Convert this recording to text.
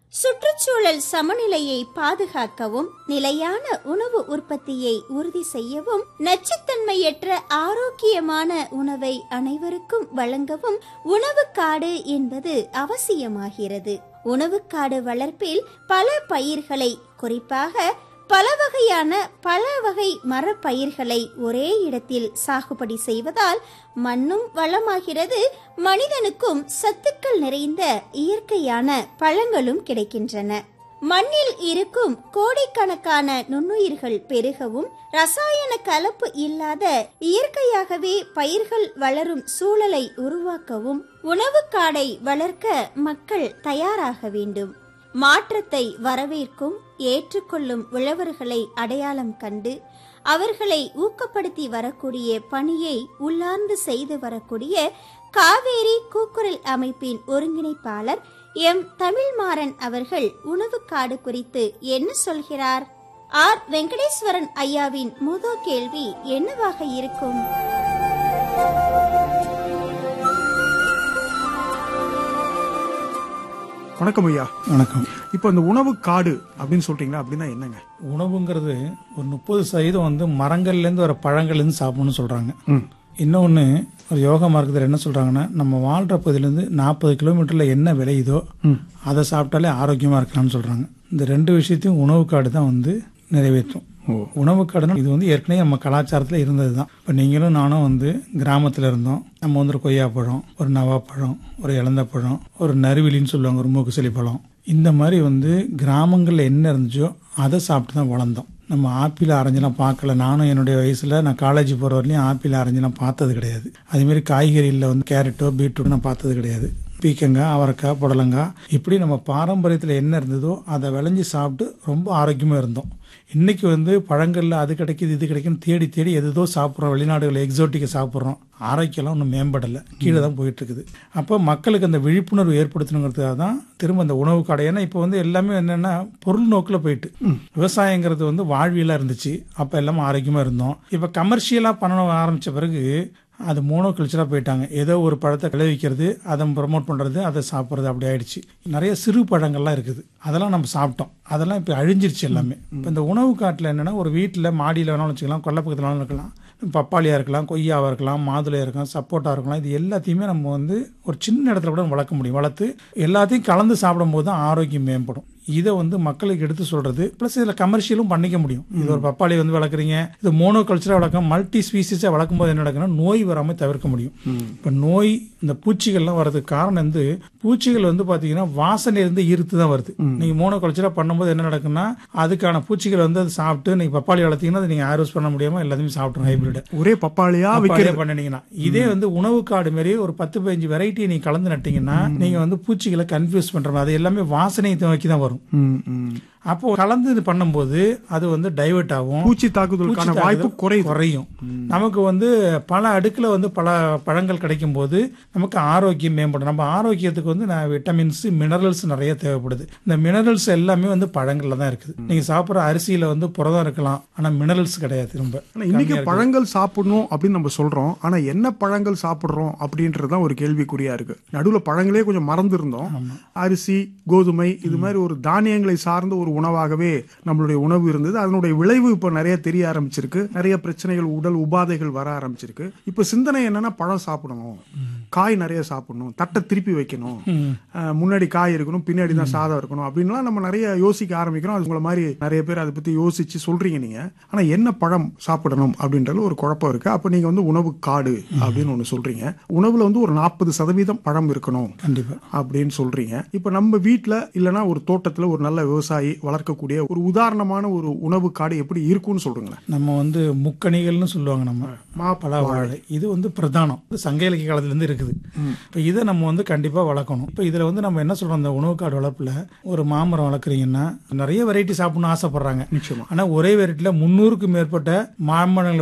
சுற்றுச்சூழல் சமநிலையை பாதுகாக்கவும் நிலையான உணவு உற்பத்தியை உறுதி செய்யவும் நச்சுத்தன்மையற்ற ஆரோக்கியமான உணவை அனைவருக்கும் வழங்கவும் உணவுக்காடு என்பது அவசியமாகிறது உணவுக்காடு வளர்ப்பில் பல பயிர்களை குறிப்பாக பல வகையான பல வகை மரப்பயிர்களை ஒரே இடத்தில் சாகுபடி செய்வதால் மண்ணும் வளமாகிறது மனிதனுக்கும் சத்துக்கள் நிறைந்த இயற்கையான பழங்களும் கிடைக்கின்றன மண்ணில் இருக்கும் கோடிக்கணக்கான நுண்ணுயிர்கள் பெருகவும் ரசாயன கலப்பு இல்லாத இயற்கையாகவே பயிர்கள் வளரும் சூழலை உருவாக்கவும் உணவுக்காடை வளர்க்க மக்கள் தயாராக வேண்டும் மாற்றத்தை வரவேற்கும் ஏற்றுக்கொள்ளும் உழவர்களை அடையாளம் கண்டு அவர்களை ஊக்கப்படுத்தி வரக்கூடிய பணியை உள்ளார்ந்து செய்து வரக்கூடிய காவேரி கூக்குரல் அமைப்பின் ஒருங்கிணைப்பாளர் எம் தமிழ்மாறன் அவர்கள் உணவுக்காடு குறித்து என்ன சொல்கிறார் ஆர் வெங்கடேஸ்வரன் ஐயாவின் முத கேள்வி என்னவாக இருக்கும் வணக்கம் ஐயா வணக்கம் இப்போ இந்த உணவு காடு அப்படின்னு சொல்றீங்களா அப்படின்னா என்னங்க உணவுங்கிறது ஒரு முப்பது சதவீதம் வந்து மரங்கள்லேருந்து வர பழங்கள்லேருந்து சாப்பிடணும்னு சொல்கிறாங்க இன்னொன்று ஒரு யோகா மார்க்கத்தில் என்ன சொல்கிறாங்கன்னா நம்ம வாழ்கிற பகுதியிலேருந்து நாற்பது கிலோமீட்டரில் என்ன விளையுதோ அதை சாப்பிட்டாலே ஆரோக்கியமாக இருக்கலாம்னு சொல்கிறாங்க இந்த ரெண்டு விஷயத்தையும் உணவு காடு தான் வந்து நிறைவேற்றும் உணவு காடுனா இது வந்து ஏற்கனவே நம்ம கலாச்சாரத்தில் இருந்தது தான் இப்போ நீங்களும் நானும் வந்து கிராமத்தில் இருந்தோம் நம்ம வந்து ஒரு கொய்யாப்பழம் ஒரு நவாப்பழம் ஒரு இளந்தப்பழம் ஒரு நறுவிலின்னு சொல்லுவாங்க ஒரு மூக்குசளி பழம் இந்த மாதிரி வந்து கிராமங்களில் என்ன இருந்துச்சோ அதை சாப்பிட்டு தான் வளர்ந்தோம் நம்ம ஆப்பிள் ஆரஞ்செல்லாம் பார்க்கல நானும் என்னுடைய வயசில் நான் காலேஜ் போகிற வரலையும் ஆப்பிள் ஆரஞ்செல்லாம் பார்த்தது கிடையாது அதேமாரி காய்கறியில் வந்து கேரட்டோ பீட்ரூட் நான் பார்த்தது கிடையாது பீக்கங்காய் அவரைக்காய் புடலங்காய் இப்படி நம்ம பாரம்பரியத்தில் என்ன இருந்ததோ அதை விளைஞ்சி சாப்பிட்டு ரொம்ப ஆரோக்கியமாக இருந்தோம் இன்னைக்கு வந்து பழங்களில் அது கிடைக்குது இது கிடைக்குன்னு தேடி தேடி எதுதோ சாப்பிட்றோம் வெளிநாடுகளில் எக்ஸோட்டிக்கை சாப்பிட்றோம் ஆரோக்கியம்லாம் ஒன்றும் மேம்படலை கீழே தான் போயிட்டு இருக்குது அப்போ மக்களுக்கு அந்த விழிப்புணர்வு ஏற்படுத்தணுங்கிறதுக்காக தான் திரும்ப அந்த உணவு கடை ஏன்னா இப்போ வந்து எல்லாமே என்னென்னா பொருள் நோக்கில் போயிட்டு விவசாயங்கிறது வந்து வாழ்வியலாக இருந்துச்சு அப்போ எல்லாமே ஆரோக்கியமாக இருந்தோம் இப்போ கமர்ஷியலாக பண்ண ஆரம்பித்த பிறகு அது மோனோ கல்ச்சராக போயிட்டாங்க ஏதோ ஒரு பழத்தை விளைவிக்கிறது அதை ப்ரமோட் பண்ணுறது அதை சாப்பிட்றது அப்படி ஆயிடுச்சு நிறைய சிறு பழங்கள்லாம் இருக்குது அதெல்லாம் நம்ம சாப்பிட்டோம் அதெல்லாம் இப்போ அழிஞ்சிருச்சு எல்லாமே இப்போ இந்த உணவு காட்டில் என்னென்னா ஒரு வீட்டில் மாடியில் வேணாலும் வச்சுக்கலாம் கொல்லை பக்கத்தில் வேணாலும் இருக்கலாம் பப்பாளியாக இருக்கலாம் கொய்யாவாக இருக்கலாம் மாதுளையாக இருக்கலாம் சப்போட்டா இருக்கலாம் இது எல்லாத்தையுமே நம்ம வந்து ஒரு சின்ன இடத்துல கூட வளர்க்க முடியும் வளர்த்து எல்லாத்தையும் கலந்து சாப்பிடும்போது தான் ஆரோக்கியம் மேம்படும் இதை வந்து மக்களுக்கு எடுத்து சொல்றது ப்ளஸ் இதில் கமர்ஷியலும் பண்ணிக்க முடியும் இது ஒரு பப்பாளி வந்து வளர்க்குறீங்க இது மோனோ கல்ச்சராக வளர்க்க மல்டி ஸ்பீசிஸாக வளர்க்கும் போது என்ன நடக்குன்னா நோய் வராமல் தவிர்க்க முடியும் இப்போ நோய் இந்த பூச்சிகள்லாம் வர்றதுக்கு காரணம் வந்து பூச்சிகள் வந்து பார்த்தீங்கன்னா வாசனையிலிருந்து ஈர்த்து தான் வருது நீங்கள் மோனோ கல்ச்சராக பண்ணும்போது என்ன நடக்குன்னா அதுக்கான பூச்சிகள் வந்து அதை சாப்பிட்டு நீங்கள் பப்பாளி வளர்த்தீங்கன்னா அதை நீங்கள் ஆரோஸ் பண்ண முடியாமல் எல்லாத்தையும் சாப்பிட்றோம் ஹைபிரிட் ஒரே பப்பாளியா பப்பாளியா விற்கிறது பண்ணினீங்கன்னா இதே வந்து உணவு காடு மாதிரி ஒரு பத்து பதினஞ்சு வெரைட்டி நீங்க கலந்து நட்டீங்கன்னா நீங்க வந்து பூச்சிகளை கன்ஃபியூஸ் பண்ற மாதிரி அது எல்லாமே வாசனையை நோக்கி தான் வரும் ம், ம். அப்போ கலந்து இது பண்ணும்போது அது வந்து டைவர்ட் ஆகும் பூச்சி தாக்குதலுக்கான பூச்சி வாய்ப்பு தாக்குதல் குறையுது குறையும் நமக்கு வந்து பல அடுக்குல வந்து பல பழங்கள் கிடைக்கும் போது நமக்கு ஆரோக்கியம் மேம்படும் நம்ம ஆரோக்கியத்துக்கு வந்து நான் விட்டமின்ஸ் மினரல்ஸ் நிறைய தேவைப்படுது இந்த மினரல்ஸ் எல்லாமே வந்து பழங்கள்ல தான் இருக்குது நீங்க சாப்பிட்ற அரிசியில வந்து புரதம் இருக்கலாம் ஆனா மினரல்ஸ் கிடையாது ரொம்ப ஆனா இன்னைக்கு பழங்கள் சாப்பிடணும் அப்படின்னு நம்ம சொல்றோம் ஆனா என்ன பழங்கள் சாப்பிடுறோம் அப்படின்றது தான் ஒரு கேள்விக்குறியா இருக்கு நடுவுல பழங்களே கொஞ்சம் மறந்துருந்தோம் அரிசி கோதுமை இது மாதிரி ஒரு தானியங்களை சார்ந்த ஒரு உணவாகவே நம்மளுடைய உணவு இருந்தது அதனுடைய விளைவு இப்ப நிறைய தெரிய ஆரம்பிச்சிருக்கு நிறைய பிரச்சனைகள் உடல் உபாதைகள் வர ஆரம்பிச்சிருக்கு இப்ப சிந்தனை என்னன்னா பழம் சாப்பிடணும் காய் நிறைய சாப்பிடணும் தட்டை திருப்பி வைக்கணும் அஹ், முன்னாடி காய் இருக்கணும் பின்னாடி தான் சாதம் இருக்கணும் அப்படின்லாம் நம்ம நிறைய யோசிக்க ஆரம்பிக்கிறோம் அது உங்களை மாதிரி நிறைய பேர் அதை பத்தி யோசிச்சு சொல்றீங்க நீங்க ஆனா என்ன பழம் சாப்பிடணும் அப்படின்றது ஒரு குழப்பம் இருக்கு அப்ப நீங்க வந்து உணவு காடு அப்படின்னு ஒண்ணு சொல்றீங்க உணவுல வந்து ஒரு நாற்பது சதவீதம் பழம் இருக்கணும் கண்டிப்பா அப்படின்னு சொல்றீங்க இப்ப நம்ம வீட்ல இல்லனா ஒரு தோட்டத்துல ஒரு நல்ல விவசாயி வளர்க்கக்கூடிய ஒரு உதாரணமான ஒரு உணவு காடு எப்படி இருக்கும்னு சொல்றீங்களேன் நம்ம வந்து முக்கணிகள்னு சொல்லுவாங்க நம்ம மாப்பழ வாழை இது வந்து பிரதானம் இது சங்க இலக்கிய காலத்துல இருந்து இருக்குது இப்போ இதை நம்ம வந்து கண்டிப்பா வளர்க்கணும் இப்போ இதுல வந்து நம்ம என்ன சொல்றோம் அந்த உணவு காடு வளர்ப்புல ஒரு மாமரம் வளர்க்குறீங்கன்னா நிறைய வெரைட்டி சாப்பிடணும்னு ஆசைப்படுறாங்க நிச்சயமா ஆனா ஒரே வெரைட்டில முன்னூறுக்கும் மேற்பட்ட மாமரங்களை